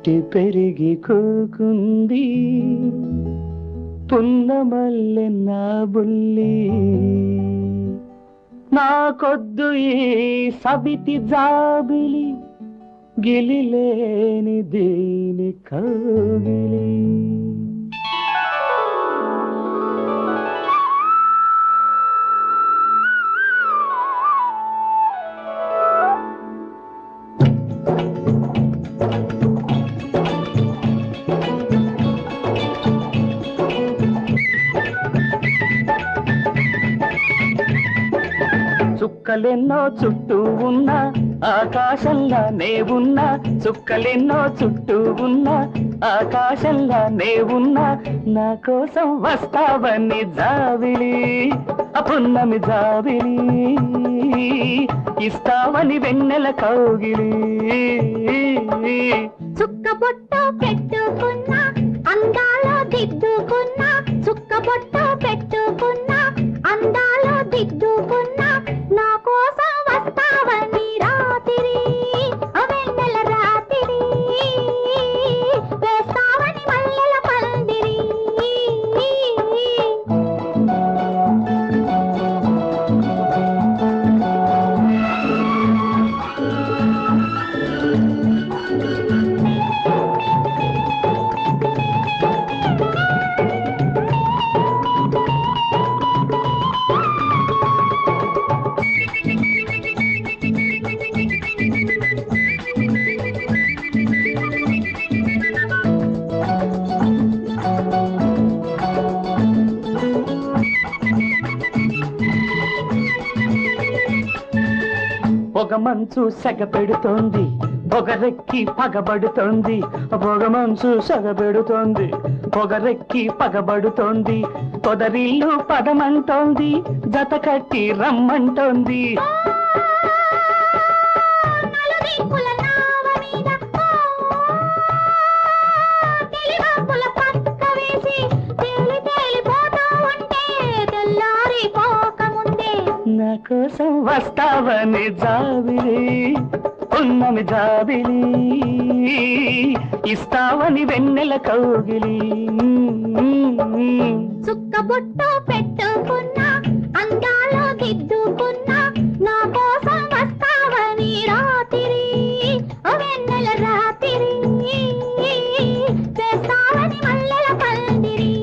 పుట్టి పెరిగి కూకుంది పున్నమల్లె నా బుల్లి నాకొద్దు ఈ సబితి జాబిలి గిలిలేని దీని కౌగిలి చుక్కలెన్నో చుట్టూ ఉన్న ఆకాశంలా నే ఉన్నా చుక్కలెన్నో చుట్టూ ఉన్న ఆకాశంలా నే ఉన్నా నా కోసం వస్తావని జావిలి అపున్నమి జావిలి ఇస్తావని వెన్నెల కౌగిలి చుక్క బొట్టు పెట్టుకున్నా అందాలో దిద్దుకున్నా చుక్క బొట్టు పెట్టుకున్నా అందాలో దిద్దుకున్నా నా కోసం వస్తావని రాత్రి ఆ వెన్నెల రాత్రి వేస్తావని మల్లెల పందిరి పొగ మంచు సెగ పెడుతోంది పొగరెక్కి పగబడుతోంది పొగ మంచు సెగ పెడుతోంది పొగరెక్కి పగబడుతోంది పొదరిల్లు పదమంటోంది జత కట్టి రమ్మంటోంది నలుదిక్కుల నావ మీద తెలివాకుల పక్క వేసి తేలి తేలిపోతూ ఉంటే తెల్లారిపోకముందే నా కోసం వస్తావని జాబిలి ఉన్నమి జాబిలి ఇస్తావని వెన్నెల కౌగిలి చుక్క బొట్టు పెట్టుకున్నా అందాలో దిద్దుకున్నా నా కోసం వస్తావని రాత్రి ఓ వెన్నెల రాత్రి చేస్తావని మల్లెల పందిరి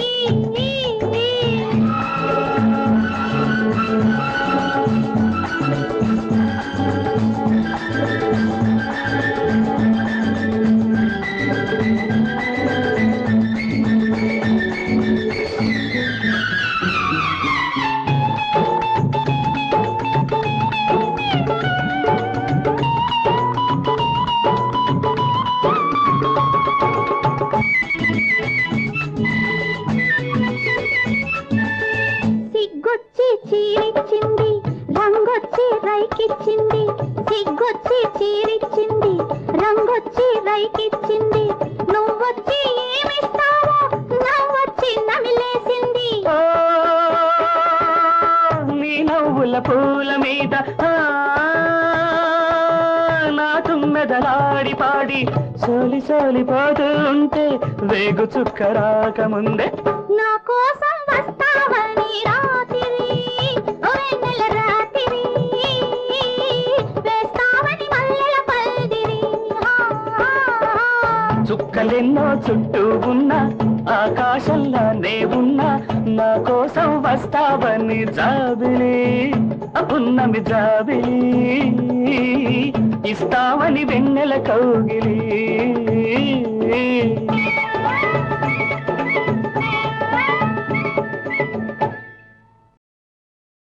సిగ్గొచ్చి చీరిచ్చింది రంగొచ్చి రైకిచ్చింది సిగ్గొచ్చి చీరిచ్చింది రంగొచ్చి రైకిచ్చింది నువ్వొచ్చి ఏమిస్తావో నవ్వొచ్చి నమిలేసింది ఓ, నీ నవ్వుల పూల మీద ఆ, నా తుమ్మెదలాడి పాడి సోలి సోలిపోతూ ఉంటే వేగు చుక్క రాకముందే నా కోసం వస్తావని రాత్రి ఓ వెన్నెల రాత్రి వేస్తావని మల్లెల పందిరి హా, హా, హా. చుక్కలెన్నో చుట్టూ ఉన్న ఆకాశంలో నే ఉన్నా నా కోసం వస్తావని జాబిలి ఉన్నమి జాబిలి ఇస్తావని వెన్నెల కౌగిలి